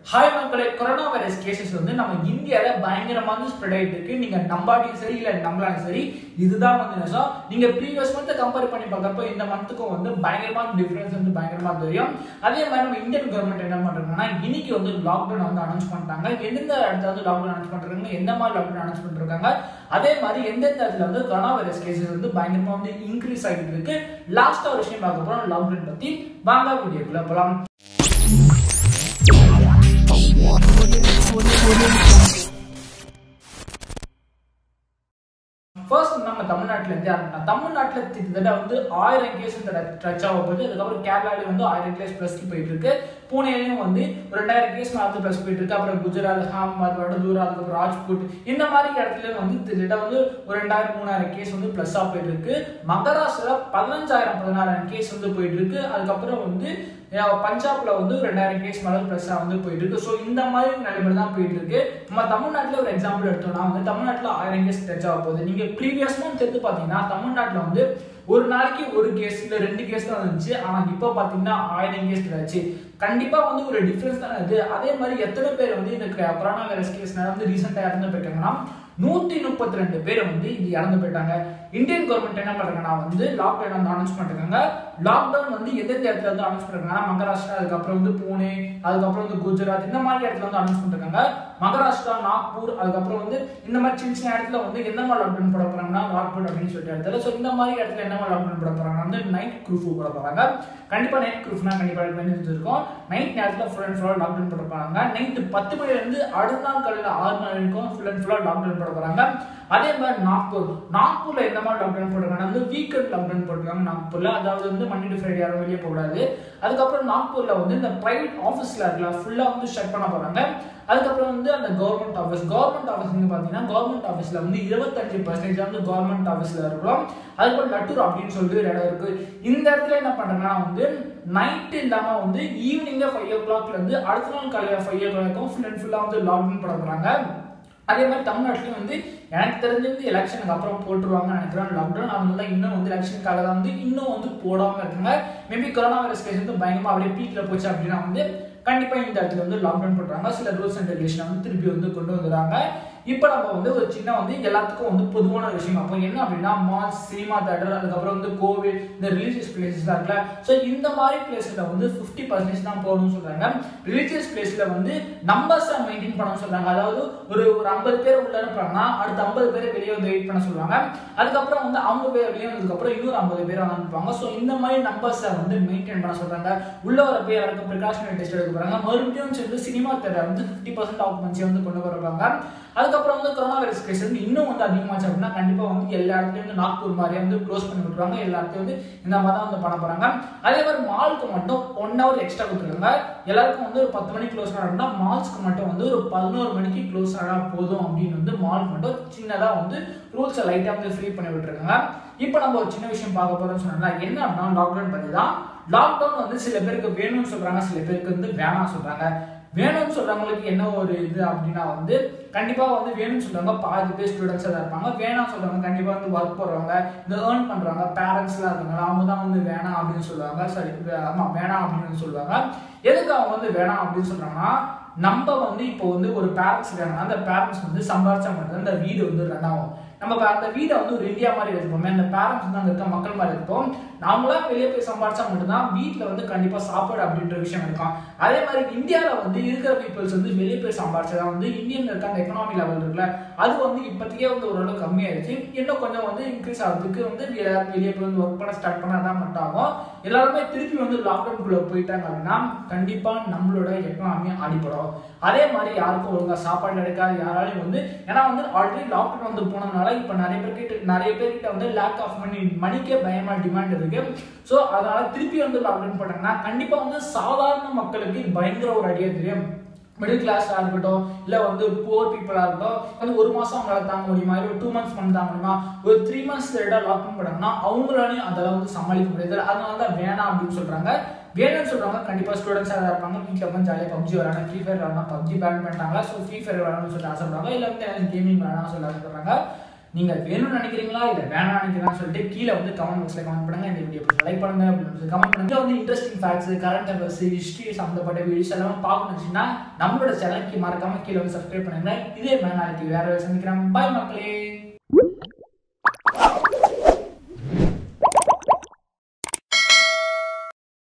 hi மக்களே corona virus cases வந்து நம்ம இந்தியால பயங்கரமா வந்து ஸ்ப்ரெட் ஆயிட்டு இருக்கு நீங்க நம்பாட்டியும் சரி இல்ல நம்பலாலும் சரி இதுதான் வந்து நிஜம் நீங்க ப்ரீவியஸ் மந்த் கம்பேர் பண்ணி பார்க்கறப்போ இந்த மந்த்துக்கும் வந்து பயங்கரமான டிஃபரன்ஸ் வந்து பயங்கரமா தெரியும் அதே மாதிரி நம்ம இந்தியன் கவர்மெண்ட் என்ன பண்றாங்கன்னா இன்னைக்கு வந்து லாக்டவுன் வந்து அனௌன்ஸ் பண்ணிட்டாங்க எந்தெந்த இடத்துல வந்து லாக்டவுன் அனௌன்ஸ் பண்றாங்க எந்த மாதிரி லாக்டவுன் அனௌன்ஸ் பண்ணிருக்காங்க அதே மாதிரி எந்தெந்த இடத்துல வந்து கொரோனா வைரஸ் கேசஸ் வந்து பயங்கரமா வந்து இன்க்ரீஸ் ஆகிட்டு இருக்கு லாஸ்டா ஒரு விஷயம் பார்க்க போறோம் லாக்டவுன் பத்தி வாங்க வீடியோக்குள்ள போலாம் ஃபர்ஸ்ட் நம்ம தமிழ்நாட்டில இருந்து ஆரம்பிக்கலாம் தமிழ்நாட்டில் கிட்டத்தட்ட வந்து ஆயிரம் கேஸ் டச் ஆக போகுது அதுக்கப்புறம் கேரளாவில வந்து ஆயிரம் கேஸ் ப்ளஸ்க்கு போயிட்டு இருக்கு பூனேலையும் வந்து ஒரு ரெண்டாயிரம் கேஸ் மேலே ப்ளஸ் போயிட்டு இருக்கு அப்புறம் குஜராத் ஹாமத் வடதூர் அதுக்கப்புறம் ராஜ்கோட் இந்த மாதிரி இடத்துல வந்து கிட்டத்தட்ட வந்து ஒரு ரெண்டாயிரம் மூணாயிரம் கேஸ் வந்து ப்ளஸ்ஸாக போயிட்டு இருக்கு மகாராஷ்டிரா பதினஞ்சாயிரம் பதினாறாயிரம் கேஸ் வந்து போயிட்டு இருக்கு அதுக்கப்புறம் வந்து பஞ்சாப்ல வந்து ரெண்டாயிரம் கேஸ் மேலே ப்ளஸ்ஸாக வந்து போயிட்டு இருக்கு ஸோ இந்த மாதிரி நிலைமை தான் போயிட்டு இருக்கு நம்ம தமிழ்நாட்டில் ஒரு எக்ஸாம்பிள் எடுத்தோம்னா வந்து தமிழ்நாட்டில் ஆயிரம் கேஸ் டச் ஆக போகுது நீங்க ப்ரீவியஸ் மந்த் எடுத்து பார்த்தீங்கன்னா தமிழ்நாட்டில் வந்து ஒரு நாளைக்கு ஒரு கேஸ் இல்லை ரெண்டு கேஸ் தான் இருந்துச்சு ஆனால் இப்போ பார்த்தீங்கன்னா ஆயிரம் கேஸ் ஆச்சு கண்டிப்பா வந்து ஒரு டிஃபரன்ஸ் தானே இது அதே மாதிரி எத்தனை பேர் வந்து இந்த கொரோனா வைரஸ் கேஸ்னால வந்து ரீசெண்டாக இறந்து போயிட்டாங்கன்னா நூத்தி முப்பத்தி ரெண்டு பேர் வந்து இது இறந்து போயிட்டாங்க இந்தியன் கவர்மெண்ட் என்ன பண்றாங்கன்னா வந்து லாக்டவுன் வந்து அனௌன்ஸ் பண்ணிருக்காங்க லாக்டவுன் வந்து எந்தெந்த இடத்துல வந்து அனௌன்ஸ் பண்ணிருக்காங்கன்னா மகாராஷ்டிரா அதுக்கப்புறம் வந்து பூனே அதுக்கப்புறம் வந்து குஜராத் இந்த மாதிரி இடத்துல வந்து அனௌன்ஸ் பண்ணிருக்காங்க மகாராஷ்டிரா நாக்பூர் அதுக்கப்புறம் வந்து இந்த மாதிரி சின்ன சின்ன இடத்துல வந்து எந்த மாதிரி லாக்டவுன் போட போறாங்கன்னா லாக்டவுன் அப்படின்னு சொல்லிட்டு இடத்துல ஸோ இந்த மாதிரி இடத்துல என்ன மாதிரி லாக்டவுன் போட போறாங்க வந்து நைட் க்ரூஃப் போட போறாங்க கண்டிப்பா நைட் க்ரூஃப்னா கண்டிப்பா இருக்கும் நைட் நேரத்தில் ஃபுல் அண்ட் ஃபுல்லாக லாக்டவுன் போட போறாங்க நைட்டு பத்து மணிலேருந்து அடுத்த நாள் காலையில் ஆறு மணி வரைக்கும் ஃபுல் அண்ட் ஃபுல்லாக லாக்டவுன் போட போறாங்க அதே மாதிரி நாக்பூர் நாக்பூர்ல எந்த மாதிரி லாக்டவுன் போட்டிருக்காங்க வந்து வீக்கெண்ட் லாக்டவுன் போட்டிருக்காங்க நாக்பூர்ல அதாவது வந்து மண்டே டு ஃப்ரைடே யாரும் வெளியே போகக்கூடாது அதுக்கப்புறம் நாக்பூர்ல வந்து இந்த பிரைவேட் ஆஃபீஸ்ல இருக்கலாம் ஃபுல்லா வந்து ஷட் பண்ண போறாங்க அதுக்கப்புறம் வந்து அந்த கவர்மெண்ட் ஆஃபீஸ் கவர்மெண்ட் ஆஃபீஸ் வந்து பார்த்தீங்கன்னா கவர்மெண்ட் ஆஃபீஸில் வந்து இருபத்தஞ்சு பர்சன்டேஜ் வந்து கவர்மெண்ட் ஆஃபீஸில் இருக்கிறோம் அதுக்கப்புறம் லட்டூர் அப்படின்னு சொல்லிட்டு ஒரு இடம் இருக்கு இந்த இடத்துல என்ன பண்ணுறாங்கன்னா வந்து நைட்டு இல்லாமல் வந்து ஈவினிங்காக ஃபைவ் ஓ கிளாக்லேருந்து அடுத்த நாள் காலையில் ஃபைவ் ஓ கிளாக்கும் ஃபுல் அண்ட் ஃபுல்லாக வந்து லாக்டவுன் பண்ண போகிறாங்க அதே மாதிரி தமிழ்நாட்டிலையும் வந்து எனக்கு தெரிஞ்சு வந்து எலெக்ஷனுக்கு அப்புறம் போட்டுருவாங்கன்னு நினைக்கிறேன் லாக்டவுன் அதனால இன்னும் வந்து எலெக்ஷனுக்காக தான் வந்து இன்னும் வந்து போடாமல் இருக்காங்க மேபி கொரோனா வைரஸ் கேஸ் வந்து பயங்கரமாக அப்படியே பீக்கில் போச்சு அப்படின்னா வந்து கண்டிப்பாக இந்த இடத்துல வந்து லாக்டவுன் பண்ணுறாங்க சில ரூல்ஸ் அண்ட் ரெகுலேஷன் வந்து திருப்பி வந்து கொண்டு வந்துடுறாங்க இப்போ நம்ம வந்து ஒரு சின்ன வந்து எல்லாத்துக்கும் வந்து பொதுவான விஷயம் அப்போ என்ன அப்படின்னா மால்ஸ் சினிமா தேட்டர் அதுக்கப்புறம் வந்து கோவில் இந்த ரிலீஜியஸ் பிளேசஸ் இருக்குல்ல ஸோ இந்த மாதிரி பிளேஸில் வந்து ஃபிஃப்டி பர்சன்டேஜ் தான் போகணும்னு சொல்கிறாங்க ரிலீஜியஸ் பிளேஸில் வந்து நம்பர்ஸை மெயின்டைன் பண்ண சொல்கிறாங்க அதாவது ஒரு ஒரு ஐம்பது பேர் உள்ள அனுப்புறாங்கன்னா அடுத்த ஐம்பது பேரை வெளியே வந்து வெயிட் பண்ண சொல்லுவாங்க அதுக்கப்புறம் வந்து அவங்க வெளியே வந்ததுக்கப்புறம் இன்னொரு ஐம்பது பேர் வந்து அனுப்புவாங்க ஸோ இந்த மாதிரி நம்பர்ஸை வந்து மெயின்டைன் பண்ண சொல்கிறாங்க உள்ள வர பேர் யாருக்கு ப்ரிகாஷனரி டெஸ்ட் எடுக்க போகிறாங்க மறுபடியும் சேர்ந்து சினிமா தேட்டர் வந்து ஃபிஃப்டி பர்சன்ட் ஆக்குமென்சி வந்து கொண்டு வருவாங்க அதுக்கப்புறம் வந்து கொரோனா வைரஸ் கேஸ் வந்து இன்னும் வந்து அதிகமாச்சு அப்படின்னா கண்டிப்பாக வந்து எல்லா இடத்துலையும் வந்து நாக்பூர் மாதிரியே வந்து க்ளோஸ் பண்ணி விட்டுருவாங்க எல்லா இடத்தையும் வந்து இந்த மாதிரி தான் வந்து பண்ண போகிறாங்க அதே மாதிரி மாலுக்கு மட்டும் ஒன் ஹவர் எக்ஸ்ட்ரா கொடுத்துருக்காங்க எல்லாருக்கும் வந்து ஒரு பத்து மணிக்கு க்ளோஸ் ஆனா மால்ஸ்க்கு மட்டும் வந்து ஒரு பதினோரு மணிக்கு க்ளோஸ் ஆனால் போதும் அப்படின்னு வந்து மால் மட்டும் சின்னதாக வந்து ரூல்ஸை லைட்டாக வந்து ஃப்ரீ பண்ணி விட்டுருக்காங்க இப்போ நம்ம ஒரு சின்ன விஷயம் பார்க்க போகிறோம்னு சொன்னா என்ன அப்படின்னா லாக்டவுன் பற்றி தான் லாக்டவுன் வந்து சில பேருக்கு வேணும்னு சொல்கிறாங்க சில பேருக்கு வந்து வேணாம் சொல்கிறாங்க வேணும்னு சொல்றவங்களுக்கு என்ன ஒரு இது அப்படின்னா வந்து கண்டிப்பா வந்து வேணும்னு சொல்றவங்க பாதி பேர் ஸ்டூடெண்ட்ஸாக தான் இருப்பாங்க வேணாம் சொல்றவங்க கண்டிப்பா வந்து ஒர்க் போடுறவங்க இந்த ஏர்ன் பண்றவங்க பேரண்ட்ஸ்லாம் இருக்காங்க அவங்க தான் வந்து வேணாம் அப்படின்னு சொல்லுவாங்க சரி ஆமா வேணாம் அப்படின்னு சொல்லுவாங்க எதுக்கு அவங்க வந்து வேணாம் அப்படின்னு சொல்றாங்கன்னா நம்ம வந்து இப்போ வந்து ஒரு பேரண்ட்ஸ் இருக்காங்கன்னா அந்த பேரண்ட்ஸ் வந்து சம்பாரிச்சா மட்டும் அந்த வீடு வந்து ரன் ஆகும் நம்ம அந்த வீடை வந்து ஒரு இந்தியா மாதிரி எடுத்துப்போமே அந்த பேரண்ட்ஸ் வந்து அங்கே இருக்க மக்கள் மாதிரி இருப்போம் நாமளா வெளியே போய் சம்பாரிச்சா மட்டும்தான் வீட்டில் வந்து கண்டிப்பாக சாப்பாடு அப்படின்ற விஷயம் இருக்கும் அதே மாதிரி இந்தியாவில் வந்து இருக்கிற பீப்புள்ஸ் வந்து வெளியே போய் சம்பாரிச்சதா வந்து இந்தியன் இருக்க அந்த எக்கனாமி லெவல் இருக்குல்ல அது வந்து இப்போதைக்கே வந்து ஓரளவு கம்மியாயிருச்சு இன்னும் கொஞ்சம் வந்து இன்க்ரீஸ் ஆகிறதுக்கு வந்து எல்லாரும் வெளியே போய் வந்து ஒர்க் பண்ண ஸ்டார்ட் பண்ணால் தான் மட்டும் ஆகும் எல்லாருமே திருப்பி வந்து லாக்டவுனுக்குள்ளே போயிட்டாங்க அப்படின்னா கண்டிப்பாக நம்மளோட எக்கனாமி அடிப்படும் அதே மாதிரி யாருக்கும் ஒழுங்காக சாப்பாடு கிடைக்காது யாராலையும் வந்து ஏன்னா வந்து ஆல்ரெடி லாக்டவுன் வந்து போனதுனால இப்போ நிறைய பேர்கிட்ட நிறைய பேர்கிட்ட வந்து லேக் ஆஃப் மணி மணிக்கே பயமாக டிமாண்ட் இருக்கு ஸோ அதனால திருப்பி வந்து லாக்டவுன் போட்டாங்கன்னா கண்டிப்பாக வந்து சாதாரண மக்களுக்கு இது பயங்கர ஒரு ஐடியா தெரியும் மிடில் கிளாஸாக இருக்கட்டும் இல்லை வந்து புவர் பீப்புளாக இருக்கட்டும் வந்து ஒரு மாதம் அவங்களால தாங்க முடியுமா இல்லை ஒரு டூ மந்த்ஸ் பண்ண தாங்க முடியுமா ஒரு த்ரீ மந்த்ஸ் லேட்டாக லாக்டவுன் பண்ணாங்கன்னா அவங்களாலையும் அதெல்லாம் வந்து சமாளிக்க முடியாது அதனால தான் வேணாம் அப்படின்னு சொல்கிறாங்க வேணும்னு சொல்றவங்க கண்டிப்பா ஸ்டூடெண்ட்ஸாக தான் இருப்பாங்க வீட்டில் உட்காந்து ஜாலியாக பப்ஜி விளாடணும் ஃப்ரீ ஃபயர் விளாடணும் பப்ஜி பேன் பண்ணிட்டாங்க ஸோ ஃப்ரீ ஃபயர் விளாடணும்னு சொல்லி ஆசைப்படுறாங்க இல்லை வந்து கேமிங் விளாடணும்னு சொல்லி ஆசைப்படுறாங்க நீங்க வேணும்னு நினைக்கிறீங்களா இல்ல வேணாம் நினைக்கிறீங்களான்னு சொல்லிட்டு கீழே வந்து கமெண்ட் பாக்ஸ்ல கமெண்ட் பண்ணுங்க இந்த வீடியோ லைக் பண்ணுங்க அப்படின்னு கமெண்ட் பண்ணுங்க இதுல வந்து interesting facts current affairs history சம்பந்தப்பட்ட வீடியோஸ் எல்லாம் பார்க்கணும்னா நம்மளோட சேனலுக்கு மறக்காம கீழே வந்து சப்ஸ்கிரைப் பண்ணுங்க இதே மாதிரி நாளைக்கு வேற சந்திக்கிறேன் பாய் மக்களே